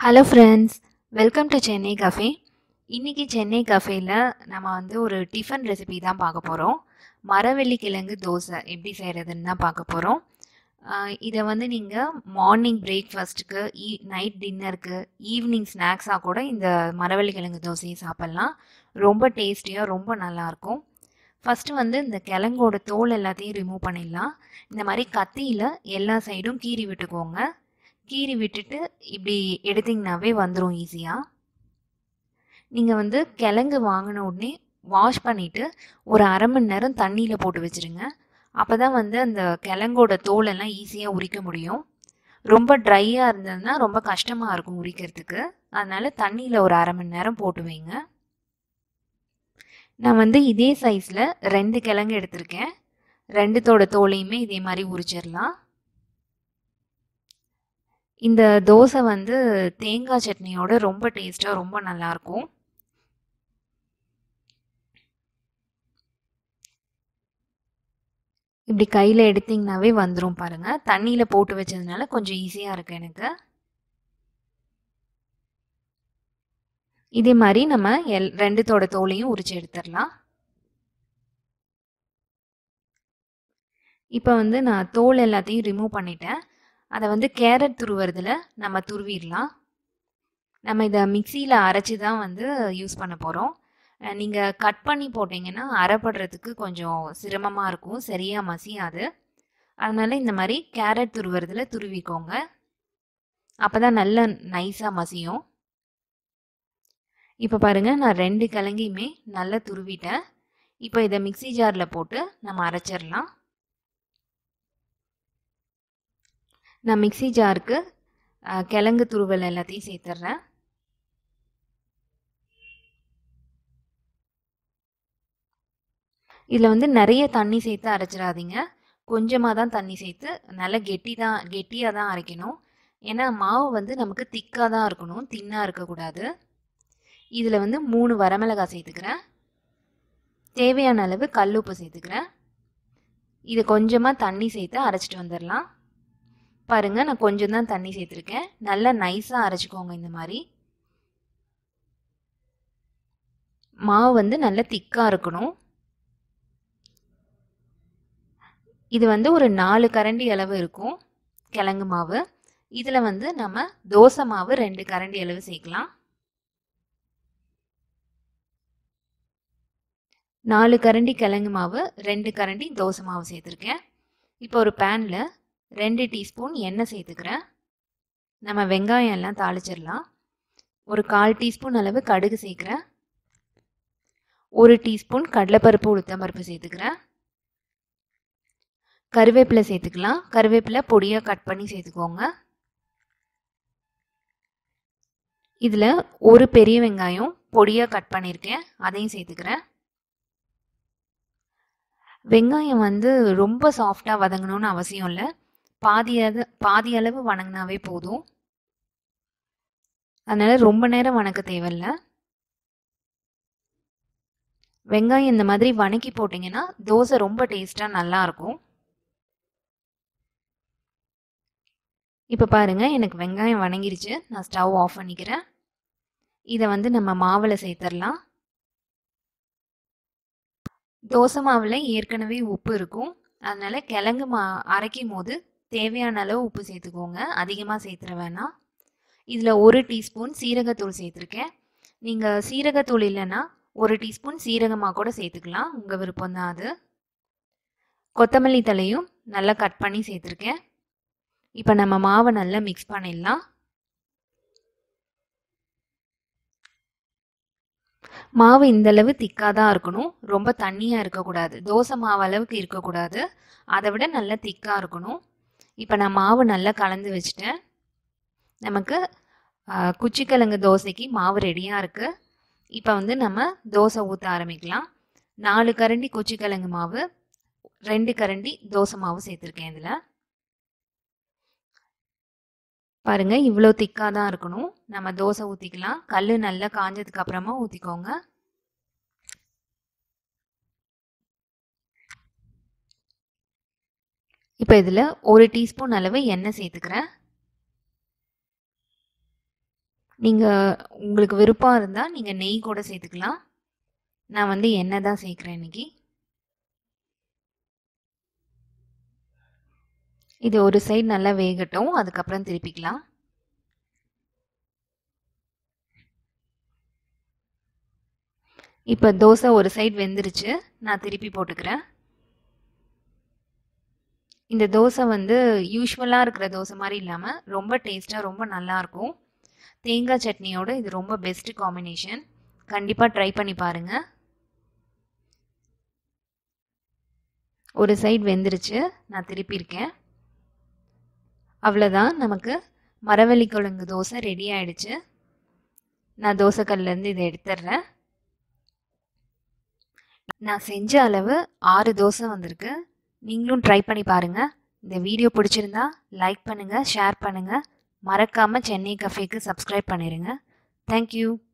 hello friends welcome to Chennai cafe இன்றைக்கி சென்னை கஃபேயில் நம்ம வந்து ஒரு டிஃபன் ரெசிபி தான் பார்க்க போகிறோம் மரவள்ளி கிழங்கு தோசை எப்படி செய்கிறதுன்னு தான் பார்க்க போகிறோம் இதை வந்து நீங்கள் மார்னிங் பிரேக்ஃபாஸ்ட்டுக்கு ஈ நைட் டின்னருக்கு ஈவினிங் ஸ்நாக்ஸாக கூட இந்த மரவள்ளி கிழங்கு தோசையை சாப்பிட்லாம் ரொம்ப டேஸ்டியாக ரொம்ப நல்லாயிருக்கும் ஃபஸ்ட்டு வந்து இந்த கிழங்கோட தோல் எல்லாத்தையும் ரிமூவ் பண்ணிடலாம் இந்த மாதிரி கத்தியில் எல்லா சைடும் கீறி விட்டுக்கோங்க கீறி விட்டுட்டு இப்படி எடுத்திங்கனாவே வந்துடும் ஈஸியாக நீங்கள் வந்து கிழங்கு வாங்கின உடனே வாஷ் பண்ணிவிட்டு ஒரு அரை மணி நேரம் தண்ணியில் போட்டு வச்சுருங்க அப்போ தான் வந்து அந்த கிழங்கோட தோலெல்லாம் ஈஸியாக உரிக்க முடியும் ரொம்ப ட்ரையாக இருந்ததுன்னா ரொம்ப கஷ்டமாக இருக்கும் உரிக்கிறதுக்கு அதனால் தண்ணியில் ஒரு அரை மணி நேரம் போட்டு வைங்க நான் வந்து இதே சைஸில் ரெண்டு கிழங்கு எடுத்திருக்கேன் ரெண்டுத்தோட தோலையுமே இதே மாதிரி உரிச்சிடலாம் இந்த தோசை வந்து தேங்காய் சட்னியோட ரொம்ப டேஸ்ட்டாக ரொம்ப நல்லாயிருக்கும் இப்படி கையில் எடுத்திங்கனாவே வந்துடும் பாருங்கள் தண்ணியில் போட்டு வச்சதுனால கொஞ்சம் ஈஸியாக இருக்குது எனக்கு இதே மாதிரி நம்ம எல் ரெண்டுத்தோட தோலையும் உரிச்சு எடுத்துடலாம் இப்போ வந்து நான் தோல் எல்லாத்தையும் ரிமூவ் பண்ணிட்டேன் அதை வந்து கேரட் துருவுறதுல நம்ம துருவிடலாம் நம்ம இதை மிக்சியில் அரைச்சி தான் வந்து யூஸ் பண்ண போகிறோம் நீங்கள் கட் பண்ணி போட்டிங்கன்னா அரைப்படுறதுக்கு கொஞ்சம் சிரமமாக இருக்கும் சரியாக மசியாது அதனால் இந்த மாதிரி கேரட் துருவுறதுல துருவிக்கோங்க அப்போ தான் நல்ல நைஸாக மசியும் இப்போ பாருங்கள் நான் ரெண்டு கிழங்கையுமே நல்லா துருவிட்டேன் இப்போ இதை மிக்சி ஜாரில் போட்டு நம்ம அரைச்சிடலாம் நான் மிக்சி ஜாருக்கு கிழங்கு துருவல் எல்லாத்தையும் சேர்த்துட்றேன் இதில் வந்து நிறைய தண்ணி சேர்த்து அரைச்சிடாதீங்க கொஞ்சமாக தான் தண்ணி சேர்த்து நல்லா கெட்டி தான் கெட்டியாக தான் அரைக்கணும் ஏன்னா மாவு வந்து நமக்கு திக்காக தான் இருக்கணும் தின்னாக இருக்கக்கூடாது இதில் வந்து மூணு வரமிளகாய் சேர்த்துக்கிறேன் தேவையான அளவு கல் உப்பு சேர்த்துக்கிறேன் இது கொஞ்சமாக தண்ணி சேர்த்து அரைச்சிட்டு வந்துடலாம் பாருங்கள் நான் கொஞ்சம் தான் தண்ணி சேர்த்துருக்கேன் நல்லா நைஸாக அரைச்சிக்கோங்க இந்த மாதிரி மாவு வந்து நல்லா திக்காக இருக்கணும் இது வந்து ஒரு நாலு கரண்டி அளவு இருக்கும் கிழங்கு மாவு இதில் வந்து நம்ம தோசை மாவு ரெண்டு கரண்டி அளவு சேர்க்கலாம் நாலு கரண்டி கிழங்கு மாவு ரெண்டு கரண்டி தோசை மாவு சேர்த்துருக்கேன் இப்போ ஒரு பேனில் ரெண்டு டீஸ்பூன் எண்ணெய் சேர்த்துக்கிறேன் நம்ம வெங்காயம் எல்லாம் தாளிச்சிடலாம் ஒரு கால் டீஸ்பூன் அளவு கடுகு சேர்க்குறேன் ஒரு டீஸ்பூன் கடலைப்பருப்பு உளுத்தம்பருப்பு சேர்த்துக்கிறேன் கருவேப்பிலை சேர்த்துக்கலாம் கருவேப்பிலை பொடியாக கட் பண்ணி சேர்த்துக்கோங்க இதில் ஒரு பெரிய வெங்காயம் பொடியாக கட் பண்ணியிருக்கேன் அதையும் சேர்த்துக்கிறேன் வெங்காயம் வந்து ரொம்ப சாஃப்டாக வதங்கணும்னு அவசியம் இல்லை பாதி அது பாதி அளவு வணங்கினாவே போதும் அதனால் ரொம்ப நேரம் வணக்க தேவையில்ல வெங்காயம் இந்த மாதிரி வணக்கி போட்டிங்கன்னா தோசை ரொம்ப டேஸ்ட்டாக நல்லாயிருக்கும் இப்போ பாருங்கள் எனக்கு வெங்காயம் வணங்கிருச்சு நான் ஸ்டவ் ஆஃப் பண்ணிக்கிறேன் இதை வந்து நம்ம மாவில் சேர்த்துடலாம் தோசை மாவில் ஏற்கனவே உப்பு இருக்கும் அதனால் கிழங்கு மா அரைக்கும் போது தேவையான அளவு உப்பு சேர்த்துக்கோங்க அதிகமாக சேர்த்துற வேணாம் இதில் ஒரு டீஸ்பூன் சீரகத்தூள் சேர்த்துருக்கேன் நீங்கள் சீரகத்தூள் இல்லைன்னா ஒரு டீஸ்பூன் சீரகமாக கூட சேர்த்துக்கலாம் உங்கள் விருப்பம் தான் அது கொத்தமல்லி தலையும் நல்லா கட் பண்ணி சேர்த்துருக்கேன் இப்போ நம்ம மாவை நல்லா மிக்ஸ் பண்ணிடலாம் மாவு இந்தளவு திக்காக தான் இருக்கணும் ரொம்ப தண்ணியாக இருக்கக்கூடாது தோசை மாவு அளவுக்கு இருக்கக்கூடாது அதை விட நல்லா திக்காக இருக்கணும் இப்போ நான் மாவு நல்லா கலந்து வச்சுட்டேன் நமக்கு குச்சிக்கிழங்கு தோசைக்கு மாவு ரெடியாக இருக்குது இப்போ வந்து நம்ம தோசை ஊற்ற ஆரம்பிக்கலாம் நாலு கரண்டி குச்சிக்கிழங்கு மாவு ரெண்டு கரண்டி தோசை மாவு சேர்த்துருக்கேன் இதில் பாருங்கள் இவ்வளோ திக்காக தான் இருக்கணும் நம்ம தோசை ஊற்றிக்கலாம் கல் நல்லா காஞ்சதுக்கு அப்புறமா ஊற்றிக்கோங்க இப்போ இதில் ஒரு டீஸ்பூன் அளவு எண்ணெய் சேர்த்துக்கிறேன் நீங்கள் உங்களுக்கு விருப்பம் இருந்தால் நீங்கள் நெய் கூட சேர்த்துக்கலாம் நான் வந்து எண்ணெய் தான் சேர்க்குறேன் இன்னைக்கு இது ஒரு சைடு நல்லா வேகட்டும் அதுக்கப்புறம் திருப்பிக்கலாம் இப்போ தோசை ஒரு சைடு வெந்துருச்சு நான் திருப்பி போட்டுக்கிறேன் இந்த தோசை வந்து யூஸ்வலாக இருக்கிற தோசை மாதிரி இல்லாமல் ரொம்ப டேஸ்ட்டாக ரொம்ப நல்லாயிருக்கும் தேங்காய் சட்னியோட இது ரொம்ப பெஸ்ட்டு காம்பினேஷன் கண்டிப்பாக ட்ரை பண்ணி பாருங்கள் ஒரு சைடு வெந்துருச்சு நான் திருப்பியிருக்கேன் அவ்வளோதான் நமக்கு மரவள்ளி கிழங்கு தோசை ரெடி ஆயிடுச்சு நான் தோசைக்கல்லேருந்து இதை எடுத்துடுறேன் நான் செஞ்ச அளவு ஆறு தோசை வந்திருக்கு நீங்களும் ட்ரை பண்ணி பாருங்கள் இந்த வீடியோ பிடிச்சிருந்தா லைக் பண்ணுங்கள் ஷேர் பண்ணுங்கள் மறக்காமல் சென்னை கஃபேக்கு சப்ஸ்கிரைப் பண்ணிடுங்க தேங்க்யூ